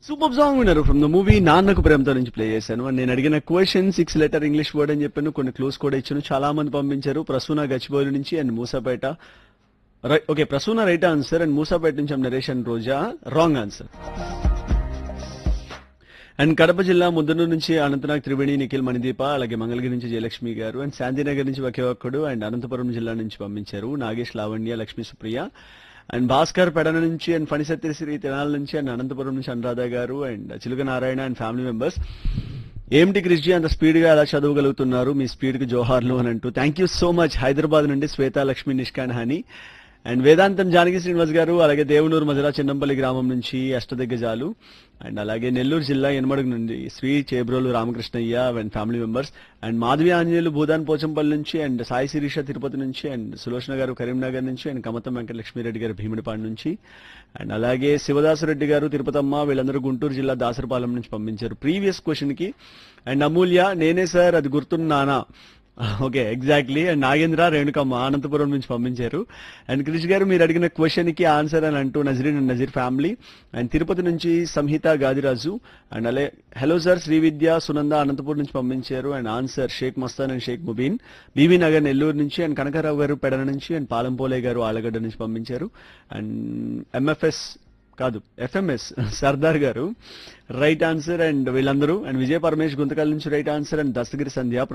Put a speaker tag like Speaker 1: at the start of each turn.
Speaker 1: super song విన్నారు from the movie Nannaku Prematho నుంచి play చేశాను అండ్ నేను అడిగిన question six letter English word అని చెప్పాను కొన్ని క్లూస్ కూడా ఇచ్చాను చాలా మంది పంపించారు ప్రసూన గచ్చిబౌలి నుంచి and Moosapeta okay Prasuna right answer and Moosapeta నుంచి I'm Naresh and Roja wrong answer and Kadapa జిల్లా ముద్దనూరు నుంచి అనంతనాగ్ త్రివేణి నిఖిల్ మణిదీప అలాగే మంగళగిరి నుంచి జయలక్ష్మి గారు అండ్ శాంతినగర్ నుంచి ఒకే ఒక్కడు అండ్ అనంతపురం జిల్లా నుంచి పంపించారు నాగేష్ లావణ్య లక్ష్మీ సుప్రియ అండ్ భాస్కర్ పెడన నుంచి అండ్ ఫణిసత్యశ్రీ తెనాల నుంచి అండ్ అనంతపురం నుంచి అనురాధ గారు అండ్ చిలుక నారాయణ అండ్ ఫ్యామిలీ మెంబర్స్ ఏమిటి క్రిష్జీ అంత స్పీడ్ గా ఎలా చదవగలుగుతున్నారు మీ స్పీడ్ కి జోహార్లు అని అంటూ thank you so much Hyderabad నుండి శ్వేత లక్ష్మి నిష్కాన్ హాని అండ్ వేదాంతం జానకి శ్రీనివాస్ గారు అలాగే దేవునూరు మధుర చిన్నంపల్లి గ్రామం నుంచి అష్టదిగ్గజాలు అండ్ అలాగే నెల్లూరు జిల్లా ఎనమడుగు నుండి Sri Chebrolu Ramakrishnaiah and family members and Madhavi Anjaneyulu Bhoodan Pochampally నుంచి అండ్ సాయి శిరీష తిరుపతి నుంచి అండ్ సులోచన గారు కరీంనగర్ నుంచి అండ్ కమతం వెంకట లక్ష్మీరెడ్డి గారు భీముడిపాడు నుంచి అండ్ అలాగే శివదాసరెడ్డి గారు తిరుపతమ్మ వీళ్ళందరూ గుంటూరు జిల్లా దాసరపాలెం నుంచి పంపించారు ప్రీవియస్ క్వశ్చన్ కి అండ్ అమూల్య నేనే సార్ అది గుర్తున్నానా okay exactly and Nagendra Renukamma Anantapuram నుంచి పంపించారు అండ్ క్రిష్ గారు మీరు అడిగిన క్వశ్చన్ కి ఆన్సర్ అని అంటూ Nazreen and Nazeer family and Tirupati నుంచి సంహిత గాదిరాజు అండ్ అలాగే హలో సార్ శ్రీవిద్య సునంద అనంతపురం నుంచి పంపించారు and answer Sheikh Mastan and Sheikh Mubeen Bibi Nagar Nellore నుంచి అండ్ కనకారావు గారు పెడన నుంచి అండ్ పాలంపోలే గారు ఆలగడ్డ నుంచి పంపించారు అండ్ ఎంఎఫ్ఎస్ కాదు ఎఫ్ఎంఎస్ సర్దార్ గారు రైట్ ఆన్సర్ అండ్ వీళ్ళందరూ అండ్ విజయ పరమేష్ గుంతకల్ నుంచి right answer and Dastagiri Sandhya